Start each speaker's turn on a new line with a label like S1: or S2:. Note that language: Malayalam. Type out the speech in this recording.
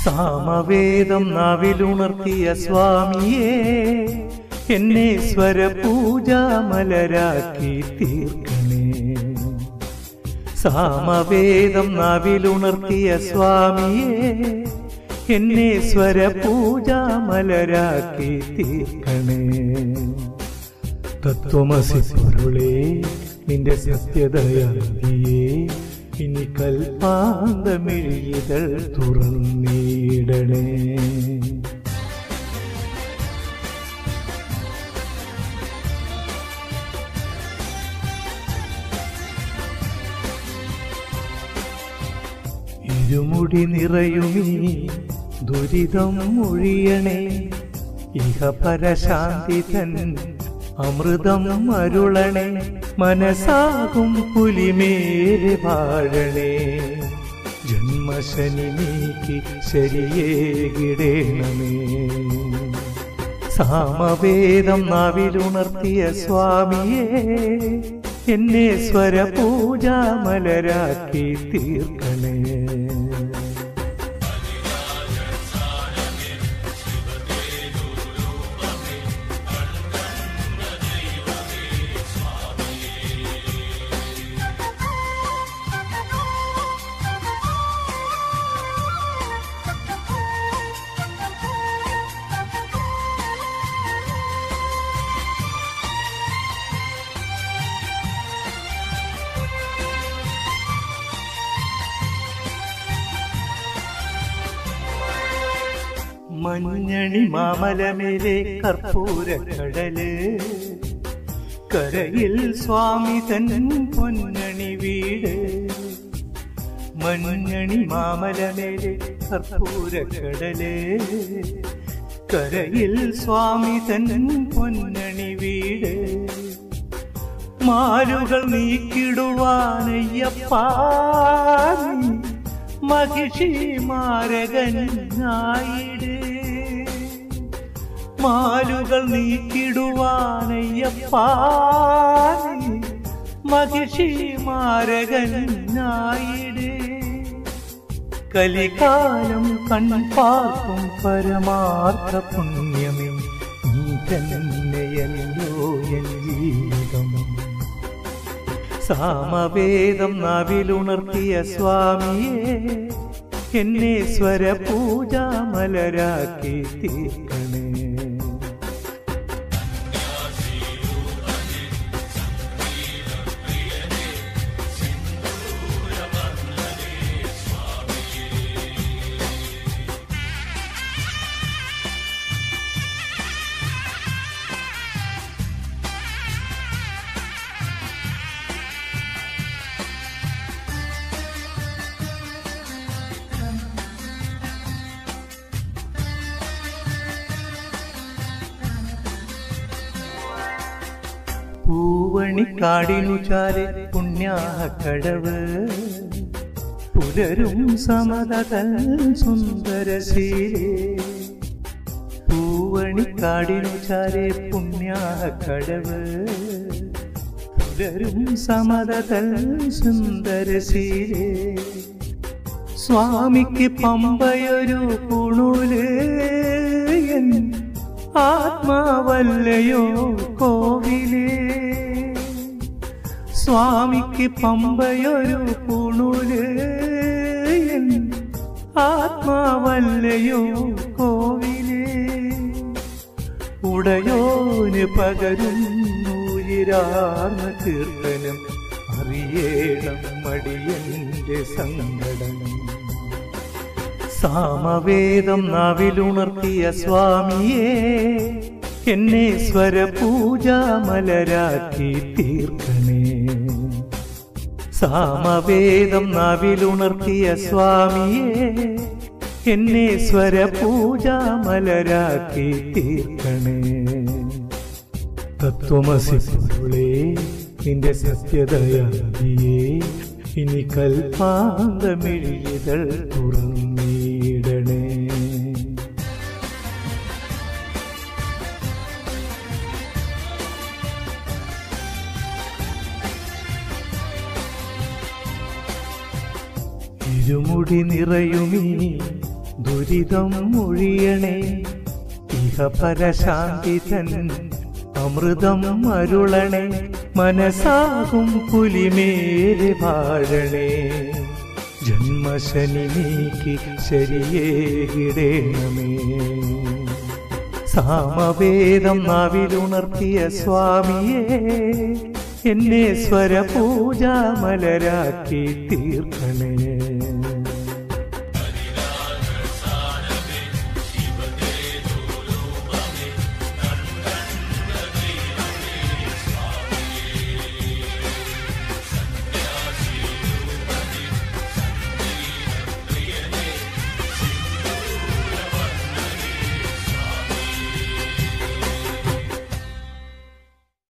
S1: സാമവേദം നാവിലുണർത്തിയ സ്വാമിയെ എന്നെ സ്വരപൂജാമലരാക്കി തീർക്കണേ സാമവേദം നാവിലുണർത്തിയ സ്വാമിയെ എന്നെ സ്വരപൂജാമലരാക്കി തീർക്കണേ തത്വമസി പൊരുളേ നിന്റെ സത്യതയാകിയേ ഇനി കൽപ്പാന്തമിഴിതൾ തുറന്നിടണേ ഇരുമുടി നിറയുമീ ദുരിതം ഒഴിയണേ ഇഹ പരശാന്തി തൻ അമൃതം അരുളണേ മനസ്സാകും പുലിമേലെ വാഴണേ ജന്മശനി നീക്കി ശരിയേകിടേണമേ സാമവേദം നാവിലുണർത്തിയ സ്വാമിയെ എന്നെ സ്വരപൂജാമലരാക്കി തീർക്കണേ മഞ്ഞണി മാമലമേലെ കർപ്പൂര കടല് കരയിൽ സ്വാമി തൻ പൊന്നണി വീട് മഞ്ഞണി മാമലമേലെ കർപ്പൂര കടല് കരയിൽ സ്വാമി തൻ പൊന്നണി വീട് മാലുകൾ നീക്കിടുവാനയ്യപ്പാ നീ മഹിഷി മാരകനായിട് മാലുകൾ നീക്കിടുവാനയ്യപ്പാ നീ മഹിഷി മാരകനായിട് കലികാലം കൺപാർക്കും പരമാർത്ഥ പുണ്യമേ നീ തന്നെയല്ലോ എൻ ജീവിതം സാമവേദം നാവിലുണർത്തിയ സ്വാമിയെ എന്നെ സ്വരപൂജാമലരാക്കി തീർക്കണേ പൂവണിക്കാടിനു ചാരെ പുണ്യാഹ കടവ് പുലരും സമതൽ സുന്ദരശീലേ പൂവണിക്കാടിനു ചാരെ പുണ്യാഹ കടവ് പുലരും സമതൽ സുന്ദരശീലേ സ്വാമിക്ക് പമ്പയൊരു പുണൂല് എൻ ആത്മാവല്ലയോ കോവിലേ സ്വാമിക്ക് പമ്പയൊരു പുണൂല് എൻ ആത്മാവല്ലയോ കോവിലേ ഉടയോന് പകരും നൂലിരാർന്ന കീർത്തനം അറിയേണം മടിയന്റെ സങ്കടം സാമവേദം നാവിലുണർത്തിയ സ്വാമിയെ എന്നെ സ്വരപൂജാമലരാക്കി തീർക്കണേ സാമവേദം നാവിലുണർത്തിയ സ്വാമിയെ എന്നെ സ്വരപൂജാമലരാക്കി തീർക്കണേ തത്വമസി പൊരുളേ നിന്റെ സത്യതയാകിയേ ഇനി കൽപ്പാന്തമിഴിതൾ തുറന്നിടണേ ഇരുമുടി നിറയുമീ ദുരിതം ഒഴിയണേ ഇഹ പരശാന്തി തൻ അമൃതം അരുളണേ മനസ്സാകും പുലിമേലെ വാഴണേ ജന്മശനി നീക്കി ശരിയേകിടേണമേ സാമവേദം നാവിലുണർത്തിയ സ്വാമിയെ എന്നെ സ്വരപൂജാമലരാക്കി തീർക്കണേ